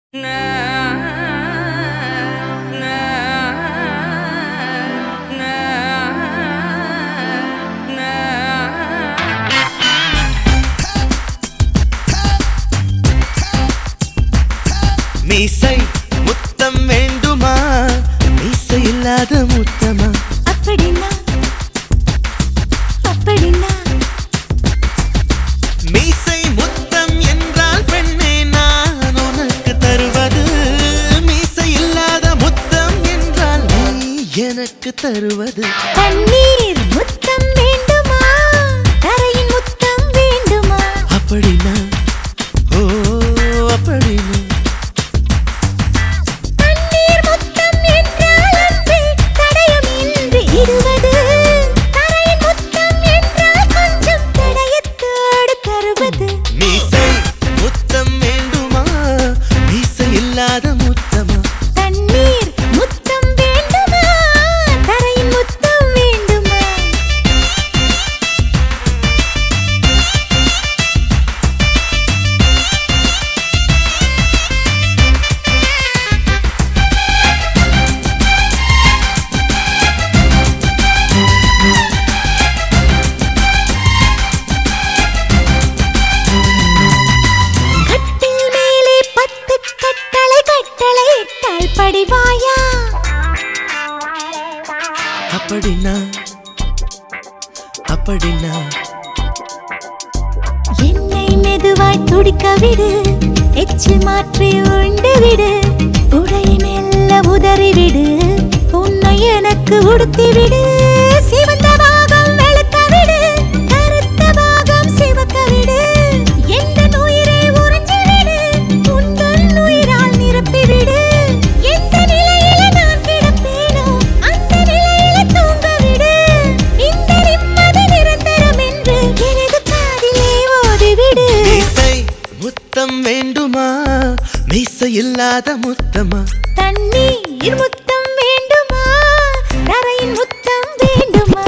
மீசை முத்தம் வேண்டுமா மீசை இல்லாத முத்தமா அப்படின்னா அப்படின்னா மீசை முத்தம் என்றால் பெண்ணே நான் உனக்கு தருவது மீசை இல்லாத முத்தம் என்றால் நீ எனக்கு தருவது தண்ணீர் முத்தம் வேண்டுமா தரையின் முத்தம் வேண்டுமா அப்படின்னா ஓ அப்படின்னா தண்ணீர் முத்தம் என்றால் அன்பே தடயம் இன்றி இடுவது தரையின் முத்தம் என்றால் கொஞ்சம் தடயத்தோடு தருவது மீசை முத்தம் வேண்டுமா மீசை இல்லாத முத்தமா தண்ணீர் முத்தம் வேண்டுமா தரையின் முத்தம் வேண்டுமா கட்டில் மேலே பத்து கட்டளை கட்டளை இட்டால் படிவாயா அப்படின்னா அப்படின்னா என்னை மெதுவாய் துடிக்க விடு எச்சில் மாற்றி உண்டு விடு உடை மெல்ல உதறி விடு உன்னை எனக்கு உடுத்தி விடு சிவந்த பாகம் வெளுக்க விடு கருத்த பாகம் சிவக்க விடு எந்த உயிரை உறிஞ்சி விடு உந்தன் உயிரால் நிரப்பி விடு எந்த நிலையில நான் கிடப்பேனோ அந்த நிலையில தூங்க விடு இந்த நிம்மதி நிரந்தரம் என்று எனது காதிலே ஓடிவிடு மீசை முத்தம் வேண்டுமா மீசை இல்லாத முத்தமா தண்ணீர் முத்தம் வேண்டுமா தரையின் முத்தம் வேண்டுமா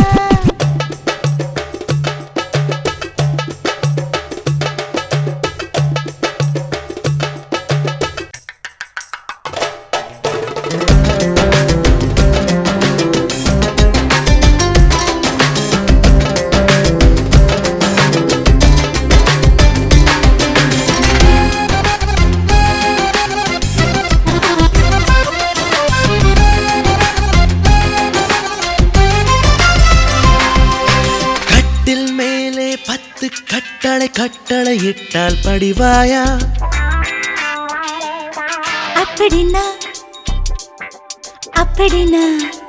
கட்டில் மேலே பத்து கட்டளை கட்டளை இட்டால் படிவாயா அப்படின்னா அப்படின்னா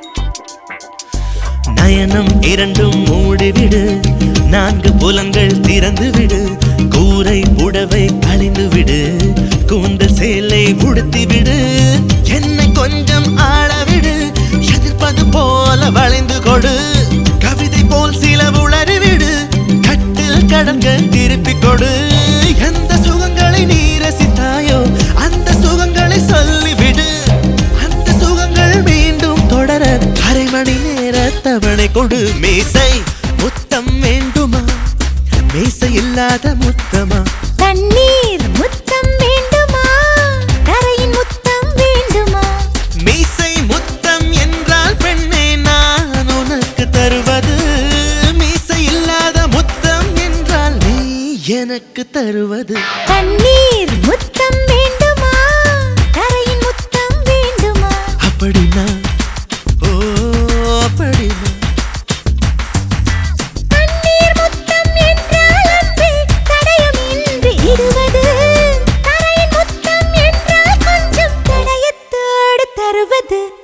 நயனம் இரண்டும் மூடிவிடு நான்கு புலங்கள் திறந்து விடு கூரை புடவை கழிந்து விடு கூந்தல் சேலை உடுத்தி விடு என்னை கொஞ்சம் ஆளவிடு எதிர்ப்பது போல வளைந்து கொடு கவிதை போல் சில உளறி விடு கட்டில் கடன்கள் திருப்பிக் கொடு எந்த சுகங்களை நீ ரசித்தாயோ அந்த சுகங்களை சொல்லிவிடு அந்த சுகங்கள் மீண்டும் தொடர அரை மணி நேர தவணை கொடு மீசை முத்தம் வேண்டுமா மீசை இல்லாத முத்தமா தண்ணீர் முத்தம் வேண்டுமா தரையின் முத்தம் வேண்டுமா மீசை முத்தம் என்றால் பெண்ணே நான் உனக்கு தருவது மீசை இல்லாத முத்தம் என்றால் நீ எனக்கு தருவது தண்ணீர் முத்தம் வேண்டுமா தரையின் முத்தம் வேண்டுமா அப்படின்னா ஓ அப்படின்னா தண்ணீர் முத்தம் என்றால் அன்பே தடயம் இன்றி இடுவது தரையின் முத்தம் என்றால் கொஞ்சம் தடயத்தோடு தருவது